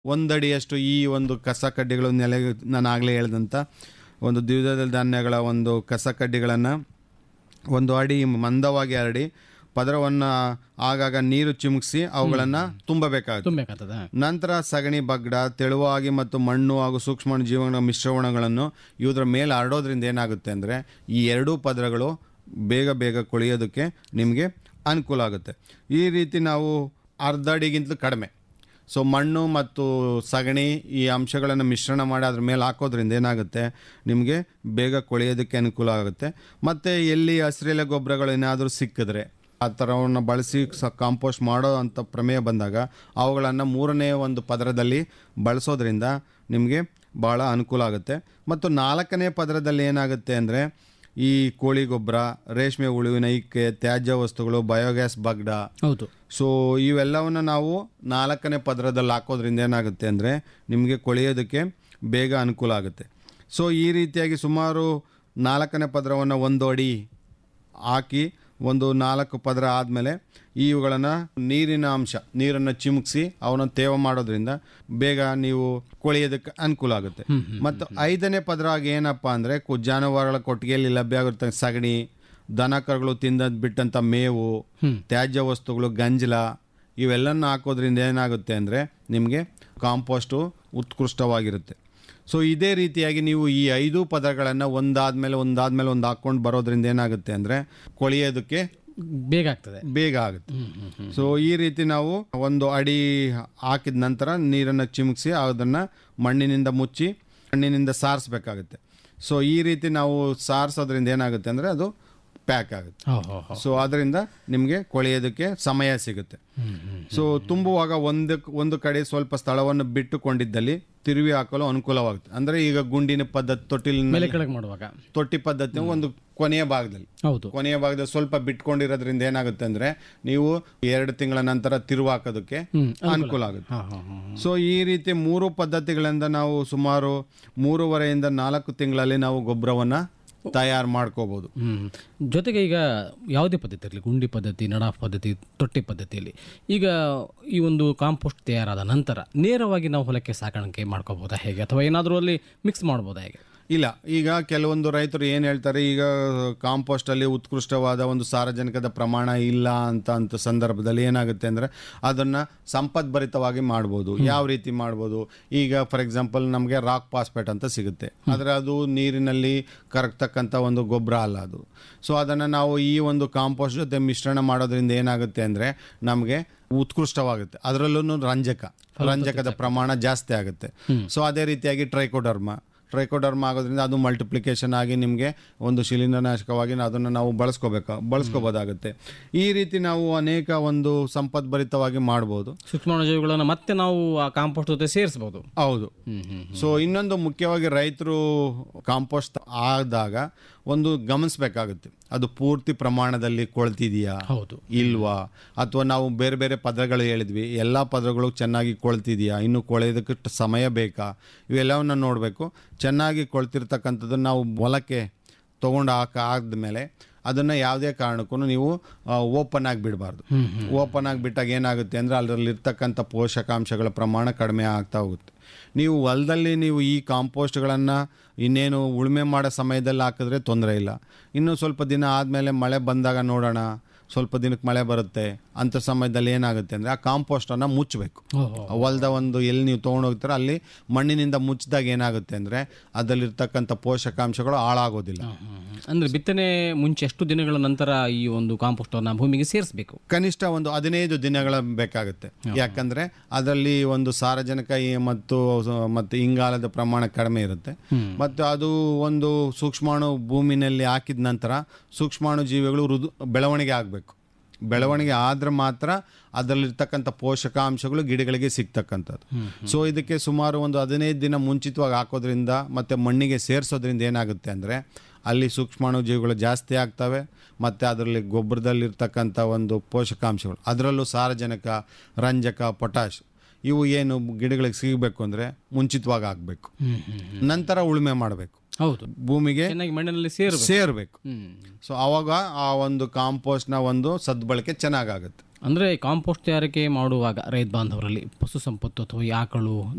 ಒಂದಡಿಯಷ್ಟು ಈ ಒಂದು ಕಸ ಕಡ್ಡಿಗಳು ನೆಲೆ ನಾನು ಆಗಲೇ ಹೇಳಿದಂಥ ಒಂದು ದ್ವಿದಳ ಧಾನ್ಯಗಳ ಒಂದು ಕಸ ಕಡ್ಡಿಗಳನ್ನು ಒಂದು ಅಡಿ ಮಂದವಾಗಿ ಹರಡಿ ಪದರವನ್ನು ಆಗಾಗ ನೀರು ಚಿಮುಕಿಸಿ ಅವುಗಳನ್ನು ತುಂಬಬೇಕಾಗುತ್ತೆ ತುಂಬಬೇಕಾಗ್ತದ ನಂತರ ಸಗಣಿ ಬಗ್ಡ ತೆಳುವಾಗಿ ಮತ್ತು ಮಣ್ಣು ಹಾಗೂ ಸೂಕ್ಷ್ಮ ಜೀವನ ಮಿಶ್ರಣಗಳನ್ನು ಇವುದ್ರ ಮೇಲೆ ಹರಡೋದ್ರಿಂದ ಏನಾಗುತ್ತೆ ಅಂದರೆ ಈ ಎರಡೂ ಪದರಗಳು ಬೇಗ ಬೇಗ ಕೊಳೆಯೋದಕ್ಕೆ ನಿಮಗೆ ಅನುಕೂಲ ಆಗುತ್ತೆ ಈ ರೀತಿ ನಾವು ಅರ್ಧ ಅಡಿಗಿಂತಲೂ ಕಡಿಮೆ ಸೊ ಮಣ್ಣು ಮತ್ತು ಸಗಣಿ ಈ ಅಂಶಗಳನ್ನು ಮಿಶ್ರಣ ಮಾಡಿ ಅದ್ರ ಮೇಲೆ ಹಾಕೋದ್ರಿಂದ ಏನಾಗುತ್ತೆ ನಿಮಗೆ ಬೇಗ ಕೊಳೆಯೋದಕ್ಕೆ ಅನುಕೂಲ ಆಗುತ್ತೆ ಮತ್ತು ಎಲ್ಲಿ ಹಸಿರೆಲೆ ಗೊಬ್ಬರಗಳು ಏನಾದರೂ ಸಿಕ್ಕಿದ್ರೆ ಆ ಥರವನ್ನು ಬಳಸಿ ಸ ಕಾಂಪೋಸ್ಟ್ ಮಾಡೋ ಅಂಥ ಪ್ರಮೇಯ ಬಂದಾಗ ಅವುಗಳನ್ನು ಮೂರನೇ ಒಂದು ಪದರದಲ್ಲಿ ಬಳಸೋದ್ರಿಂದ ನಿಮಗೆ ಭಾಳ ಅನುಕೂಲ ಆಗುತ್ತೆ ಮತ್ತು ನಾಲ್ಕನೇ ಪದರದಲ್ಲಿ ಏನಾಗುತ್ತೆ ಅಂದರೆ ಈ ಕೋಳಿ ಗೊಬ್ಬರ ರೇಷ್ಮೆ ಹುಳುವಿನ ಇಕ್ಕೆ ತ್ಯಾಜ್ಯ ವಸ್ತುಗಳು ಬಯೋಗ್ಯಾಸ್ ಬಗ್ಡ ಹೌದು ಸೊ ಇವೆಲ್ಲವನ್ನು ನಾವು ನಾಲ್ಕನೇ ಪದರದಲ್ಲಿ ಹಾಕೋದ್ರಿಂದ ಏನಾಗುತ್ತೆ ಅಂದರೆ ನಿಮಗೆ ಕೊಳೆಯೋದಕ್ಕೆ ಬೇಗ ಅನುಕೂಲ ಆಗುತ್ತೆ ಸೊ ಈ ರೀತಿಯಾಗಿ ಸುಮಾರು ನಾಲ್ಕನೇ ಪದರವನ್ನು ಒಂದು ಅಡಿ ಹಾಕಿ ಒಂದು ನಾಲ್ಕು ಪದರ ಆದಮೇಲೆ ಇವುಗಳನ್ನು ನೀರಿನ ಅಂಶ ನೀರನ್ನು ಚಿಮುಕಿಸಿ ಅವನ್ನ ತೇವ ಮಾಡೋದ್ರಿಂದ ಬೇಗ ನೀವು ಕೊಳೆಯೋದಕ್ಕೆ ಅನುಕೂಲ ಆಗುತ್ತೆ ಮತ್ತು ಐದನೇ ಪದರ ಆಗಿ ಏನಪ್ಪ ಅಂದರೆ ಜಾನುವಾರುಗಳ ಕೊಟ್ಟಿಗೆಯಲ್ಲಿ ಲಭ್ಯ ಆಗಿರುತ್ತೆ ಸಗಣಿ ದನ ಕರುಗಳು ತಿಂದದ್ ಬಿಟ್ಟಂಥ ಮೇವು ತ್ಯಾಜ್ಯ ವಸ್ತುಗಳು ಗಂಜಲ ಇವೆಲ್ಲನ ಹಾಕೋದ್ರಿಂದ ಏನಾಗುತ್ತೆ ಅಂದರೆ ನಿಮಗೆ ಕಾಂಪೋಸ್ಟು ಉತ್ಕೃಷ್ಟವಾಗಿರುತ್ತೆ ಸೊ ಇದೇ ರೀತಿಯಾಗಿ ನೀವು ಈ ಐದು ಪದಗಳನ್ನು ಒಂದಾದ್ಮೇಲೆ ಒಂದಾದ್ಮೇಲೆ ಒಂದು ಹಾಕ್ಕೊಂಡು ಬರೋದ್ರಿಂದ ಏನಾಗುತ್ತೆ ಅಂದರೆ ಕೊಳೆಯೋದಕ್ಕೆ ಬೇಗ ಆಗ್ತದೆ ಬೇಗ ಆಗುತ್ತೆ ಸೊ ಈ ರೀತಿ ನಾವು ಒಂದು ಅಡಿ ಹಾಕಿದ ನಂತರ ನೀರನ್ನು ಚಿಮುಕಿಸಿ ಅದನ್ನು ಮಣ್ಣಿನಿಂದ ಮುಚ್ಚಿ ಮಣ್ಣಿನಿಂದ ಸಾರಿಸ್ಬೇಕಾಗುತ್ತೆ ಸೊ ಈ ರೀತಿ ನಾವು ಸಾರಿಸೋದ್ರಿಂದ ಏನಾಗುತ್ತೆ ಅಂದರೆ ಅದು ಪ್ಯಾಕ್ ಆಗುತ್ತೆ ಹೋ ಹೋ ಹೋ ಸೊ ಅದರಿಂದ ನಿಮಗೆ ಕೊಳೆಯೋದಕ್ಕೆ ಸಮಯ ಸಿಗುತ್ತೆ ಸೊ ತುಂಬುವಾಗ ಒಂದು ಒಂದು ಕಡೆ ಸ್ವಲ್ಪ ಸ್ಥಳವನ್ನು ಬಿಟ್ಟುಕೊಂಡಿದ್ದಲ್ಲಿ ತಿರುವಿ ಹಾಕಲು ಅನುಕೂಲವಾಗುತ್ತೆ ಅಂದರೆ ಈಗ ಗುಂಡಿನ ಪದ್ಧತಿ ತೊಟ್ಟಿಲಿನ ಮೇಲೆ ಕೆಳಗೆ ಮಾಡುವಾಗ ತೊಟ್ಟಿ ಪದ್ಧತಿ ಒಂದು ಕೊನೆಯ ಭಾಗದಲ್ಲಿ ಹೌದು ಕೊನೆಯ ಭಾಗದಲ್ಲಿ ಸ್ವಲ್ಪ ಬಿಟ್ಕೊಂಡಿರೋದ್ರಿಂದ ಏನಾಗುತ್ತೆ ಅಂದ್ರೆ ನೀವು ಎರಡು ತಿಂಗಳ ನಂತರ ತಿರುವು ಹಾಕೋದಕ್ಕೆ ಅನುಕೂಲ ಆಗುತ್ತೆ ಹಾ ಹಾ ಹಾ ಸೊ ಈ ರೀತಿ ಮೂರು ಪದ್ಧತಿಗಳಿಂದ ನಾವು ಸುಮಾರು ಮೂರುವರೆಯಿಂದ ನಾಲ್ಕು ತಿಂಗಳಲ್ಲಿ ನಾವು ಗೊಬ್ಬರವನ್ನ ತಯಾರು ಮಾಡ್ಕೋಬಹುದು ಹ್ಮ್ ಜೊತೆಗೆ ಈಗ ಯಾವುದೇ ಪದ್ಧತಿ ಇರಲಿ ಗುಂಡಿ ಪದ್ಧತಿ ನಡಾಫ್ ಪದ್ಧತಿ ತೊಟ್ಟಿ ಪದ್ಧತಿಯಲ್ಲಿ ಈಗ ಈ ಒಂದು ಕಾಂಪೋಸ್ಟ್ ತಯಾರಾದ ನಂತರ ನೇರವಾಗಿ ನಾವು ಹೊಲಕ್ಕೆ ಸಾಕಾಣಿಕೆ ಮಾಡ್ಕೋಬೋದಾ ಹೇಗೆ ಅಥವಾ ಏನಾದರೂ ಅಲ್ಲಿ ಮಿಕ್ಸ್ ಮಾಡ್ಬೋದಾ ಹೇಗೆ ಇಲ್ಲ ಈಗ ಕೆಲವೊಂದು ರೈತರು ಏನು ಹೇಳ್ತಾರೆ ಈಗ ಕಾಂಪೋಸ್ಟ್ ಅಲ್ಲಿ ಉತ್ಕೃಷ್ಟವಾದ ಒಂದು ಸಾರಜನಕದ ಪ್ರಮಾಣ ಇಲ್ಲ ಅಂತ ಅಂತ ಸಂದರ್ಭದಲ್ಲಿ ಏನಾಗುತ್ತೆ ಅಂದ್ರೆ ಅದನ್ನ ಸಂಪದ್ಭರಿತವಾಗಿ ಮಾಡ್ಬೋದು ಯಾವ ರೀತಿ ಮಾಡ್ಬೋದು ಈಗ ಫಾರ್ ಎಕ್ಸಾಂಪಲ್ ನಮಗೆ ರಾಕ್ ಪಾಸ್ಪೇಟ್ ಅಂತ ಸಿಗುತ್ತೆ ಆದರೆ ಅದು ನೀರಿನಲ್ಲಿ ಕರಗ್ತಕ್ಕಂಥ ಒಂದು ಗೊಬ್ಬರ ಅಲ್ಲ ಅದು ಸೊ ಅದನ್ನು ನಾವು ಈ ಒಂದು ಕಾಂಪೋಸ್ಟ್ ಜೊತೆ ಮಿಶ್ರಣ ಮಾಡೋದ್ರಿಂದ ಏನಾಗುತ್ತೆ ಅಂದರೆ ನಮಗೆ ಉತ್ಕೃಷ್ಟವಾಗುತ್ತೆ ಅದರಲ್ಲೂ ರಂಜಕ ರಂಜಕದ ಪ್ರಮಾಣ ಜಾಸ್ತಿ ಆಗುತ್ತೆ ಸೊ ಅದೇ ರೀತಿಯಾಗಿ ಟ್ರೈಕೋಡರ್ಮ ಟ್ರೈಕೋಡರ್ಮ ಆಗೋದ್ರಿಂದ ಅದು ಮಲ್ಟಿಪ್ಲಿಕೇಶನ್ ಆಗಿ ನಿಮಗೆ ಒಂದು ಶಿಲೀಂಧ್ರನಾಶಕವಾಗಿ ಅದನ್ನು ನಾವು ಬಳಸ್ಕೋಬೇಕು ಬಳಸ್ಕೋಬೋದಾಗುತ್ತೆ ಈ ರೀತಿ ನಾವು ಅನೇಕ ಒಂದು ಸಂಪದ್ಭರಿತವಾಗಿ ಮಾಡ್ಬೋದು ಸೂಕ್ಷ್ಮಾಣುಜೀವಿಗಳನ್ನು ಮತ್ತೆ ನಾವು ಆ ಕಾಂಪೋಸ್ಟ್ ಜೊತೆ ಸೇರಿಸಬಹುದು ಹೌದು ಹ್ಮ್ ಹ್ಮ್ ಸೊ ಇನ್ನೊಂದು ಮುಖ್ಯವಾಗಿ ರೈತರು ಕಾಂಪೋಸ್ಟ್ ಆದಾಗ ಒಂದು ಗಮನಿಸಬೇಕಾಗುತ್ತೆ ಅದು ಪೂರ್ತಿ ಪ್ರಮಾಣದಲ್ಲಿ ಕೊಳ್ತಿದೆಯಾ ಹೌದು ಇಲ್ವಾ ಅಥವಾ ನಾವು ಬೇರೆ ಬೇರೆ ಪದಗಳು ಹೇಳಿದ್ವಿ ಎಲ್ಲ ಪದಗಳು ಚೆನ್ನಾಗಿ ಕೊಳ್ತಿದೆಯಾ ಇನ್ನು ಕೊಳೆಯೋದಕ್ಕೆ ಟ- ಸಮಯ ಬೇಕಾ ಇವೆಲ್ಲವನ್ನ ನೋಡಬೇಕು ಚೆನ್ನಾಗಿ ಕೊಳ್ತಿರ್ತಕ್ಕಂಥದ್ದನ್ನು ನಾವು ಹೊಲಕ್ಕೆ ತೊಗೊಂಡು ಹಾಕ ಆದ್ಮೇಲೆ ಅದನ್ನು ಯಾವುದೇ ಕಾರಣಕ್ಕೂ ನೀವು ಓಪನ್ ಆಗಿ ಬಿಡಬಾರ್ದು ಓಪನ್ ಆಗಿ ಬಿಟ್ಟಾಗ ಏನಾಗುತ್ತೆ ಅಂದರೆ ಅದರಲ್ಲಿರ್ತಕ್ಕಂಥ ಪೋಷಕಾಂಶಗಳ ಪ್ರಮಾಣ ಕಡಿಮೆ ಆಗ್ತಾ ಹೋಗುತ್ತೆ ನೀವು ಹೊಲದಲ್ಲಿ ನೀವು ಈ ಕಾಂಪೋಸ್ಟ್ಗಳನ್ನು ಇನ್ನೇನು ಉಳುಮೆ ಮಾಡೋ ಸಮಯದಲ್ಲಿ ಹಾಕಿದ್ರೆ ತೊಂದರೆ ಇಲ್ಲ ಇನ್ನು ಸ್ವಲ್ಪ ದಿನ ಆದಮೇಲೆ ಮಳೆ ಬಂದಾಗ ನೋಡೋಣ ಸ್ವಲ್ಪ ದಿನಕ್ಕೆ ಮಳೆ ಬರುತ್ತೆ ಅಂಥ ಸಮಯದಲ್ಲಿ ಏನಾಗುತ್ತೆ ಅಂದರೆ ಆ ಕಾಂಪೋಸ್ಟನ್ನು ಮುಚ್ಚಬೇಕು ಓಹೋ ಹೊಲದ ಒಂದು ಎಲ್ಲಿ ನೀವು ತೊಗೊಂಡೋಗ್ತೀರ ಅಲ್ಲಿ ಮಣ್ಣಿನಿಂದ ಮುಚ್ಚಿದಾಗ ಏನಾಗುತ್ತೆ ಅಂದರೆ ಅದರಲ್ಲಿರ್ತಕ್ಕಂಥ ಪೋಷಕಾಂಶಗಳು ಹಾಳಾಗೋದಿಲ್ಲ ಅಂದ್ರೆ ಬಿತ್ತನೆ ಮುಂಚೆ ಎಷ್ಟು ದಿನಗಳ ನಂತರ ಈ ಒಂದು ಕಾಂಪೋಸ್ಟ್ ಅನ್ನ ಭೂಮಿಗೆ ಸೇರಿಸಬೇಕು ಕನಿಷ್ಠ ಒಂದು ಹದಿನೈದು ದಿನಗಳ ಬೇಕಾಗುತ್ತೆ ಯಾಕಂದ್ರೆ ಅದರಲ್ಲಿ ಒಂದು ಸಾರಜನಕ ಈ ಮತ್ತು ಮತ್ತು ಇಂಗಾಲದ ಪ್ರಮಾಣ ಕಡಿಮೆ ಇರುತ್ತೆ ಮತ್ತು ಅದು ಒಂದು ಸೂಕ್ಷ್ಮಾಣು ಭೂಮಿನಲ್ಲಿ ಹಾಕಿದ ನಂತರ ಸೂಕ್ಷ್ಮಾಣು ಜೀವಿಗಳು ಋದು ಬೆಳವಣಿಗೆ ಆಗಬೇಕು ಬೆಳವಣಿಗೆ ಆದ್ರೆ ಮಾತ್ರ ಅದರಲ್ಲಿರ್ತಕ್ಕಂಥ ಪೋಷಕಾಂಶಗಳು ಗಿಡಗಳಿಗೆ ಸಿಗ್ತಕ್ಕಂಥದ್ದು ಸೊ ಇದಕ್ಕೆ ಸುಮಾರು ಒಂದು ಹದಿನೈದು ದಿನ ಮುಂಚಿತವಾಗಿ ಹಾಕೋದ್ರಿಂದ ಮತ್ತು ಮಣ್ಣಿಗೆ ಸೇರಿಸೋದ್ರಿಂದ ಏನಾಗುತ್ತೆ ಅಂದರೆ ಅಲ್ಲಿ ಸೂಕ್ಷ್ಮಾಣು ಜೀವಿಗಳು ಜಾಸ್ತಿ ಆಗ್ತವೆ ಮತ್ತು ಅದರಲ್ಲಿ ಗೊಬ್ಬರದಲ್ಲಿರ್ತಕ್ಕಂಥ ಒಂದು ಪೋಷಕಾಂಶಗಳು ಅದರಲ್ಲೂ ಸಾರಜನಕ ರಂಜಕ ಪೊಟ್ಯಾಶ್ ಇವು ಏನು ಗಿಡಗಳಿಗೆ ಸಿಗಬೇಕು ಅಂದರೆ ಮುಂಚಿತವಾಗಿ ಆಗಬೇಕು ನಂತರ ಉಳುಮೆ ಮಾಡಬೇಕು ಹೌದು ಭೂಮಿಗೆ ಚೆನ್ನಾಗಿ ಮಣ್ಣಿನಲ್ಲಿ ಸೇರಬೇಕು ಸೇರಬೇಕು ಹ್ಮ್ ಸೊ ಆವಾಗ ಆ ಒಂದು ಕಾಂಪೋಸ್ಟ್ನ ಒಂದು ಸದ್ಬಳಕೆ ಚೆನ್ನಾಗಾಗುತ್ತೆ ಅಂದ್ರೆ ಕಾಂಪೋಸ್ಟ್ ತಯಾರಿಕೆ ಮಾಡುವಾಗ ರೈತ ಬಾಂಧವರಲ್ಲಿ ಪಶು ಸಂಪತ್ತು ಅಥವಾ ಈ ಆಕಳು